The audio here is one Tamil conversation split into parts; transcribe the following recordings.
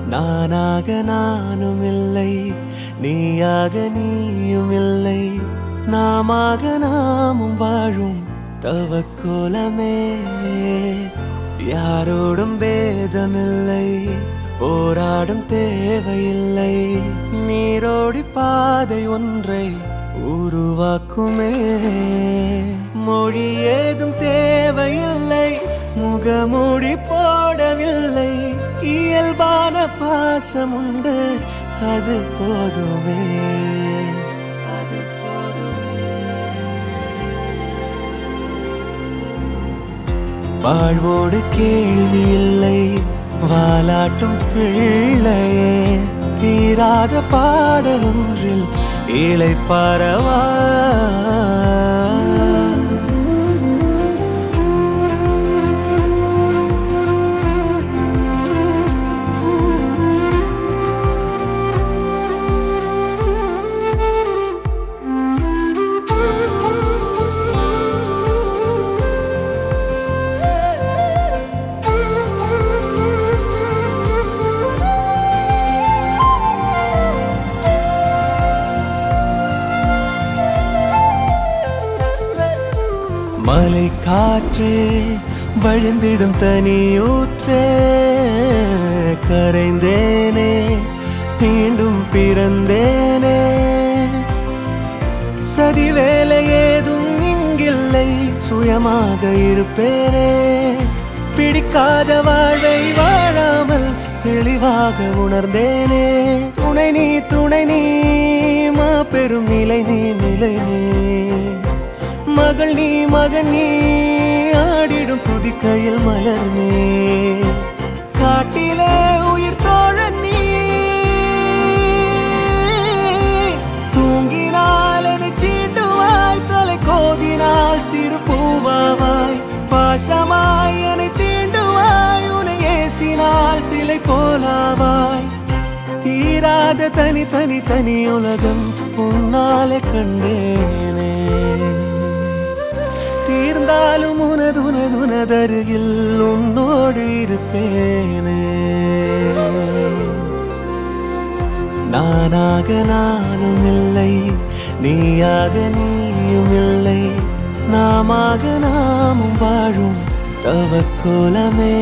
நானாக நானும் இல்லை நீயாக நீயும் இல்லை நாமாக நாமும் வாழும் தவக்கோலமே யாரோடும் பேதமில்லை போராடும் தேவையில்லை நீரோடி பாதை ஒன்றை உருவாக்குமே மொழி ஏதும் தேவையில்லை முகமூடி போடவில்லை இயல்பான பாசம் உண்டு அது போதுமே அது போதுமே வாழ்வோடு கேள்வி இல்லை வாலாட்டும் பிள்ளையே தீராத பாடலொன்றில் இலை பரவா மலை காற்றே வழிந்திடும் தனியூற்றே கரைந்தேனே மீண்டும் பிறந்தேனே சதி வேலை ஏதும் இங்கில்லை சுயமாக இருப்பேனே பிடிக்காத வாழ்வை வாழாமல் தெளிவாக உணர்ந்தேனே துணை நீ துணை நீ மா பெரும் நிலை நீ நிலை நீ மகள் நீ மகன் நீ ஆடிடும் துதிக்கையில் மலர் நீ காட்டிலே உயிர் தோழன் நீ தூங்கினால் அதை சீண்டுவாய் தலை கோதினால் சிறு பூவாவாய் பாசமாய் என்னை தீண்டுவாய் உன்னை ஏசினால் சிலை போலாவாய் தீராத தனி தனி தனி உலகம் உன்னாலே கண்டேனே தீர்ந்தாலும் உனது உனது உனதருகில் உன்னோடு இருப்பேனே நானாக நானும் இல்லை நீயாக நீயும் இல்லை நாமாக நாமும் வாழும் தவக்கோலமே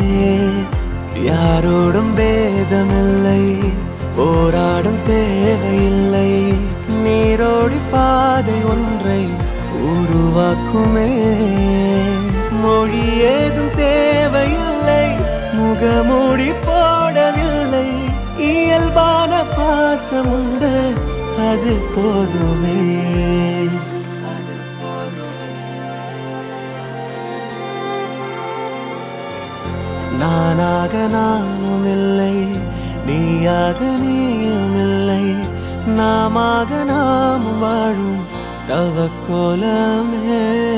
யாரோடும் பேதமில்லை போராடும் தேவையில்லை நீரோடி பாதை ஒன்றை உருவாக்குமே மொழி ஏதும் தேவையில்லை முகமூடி போடவில்லை இயல்பான பாசம் உண்டு அது போதுமே அது நானாக நானும் இல்லை நீயாக நீயும் இல்லை நாமாக நாம் வாழும் தவக்கோலமே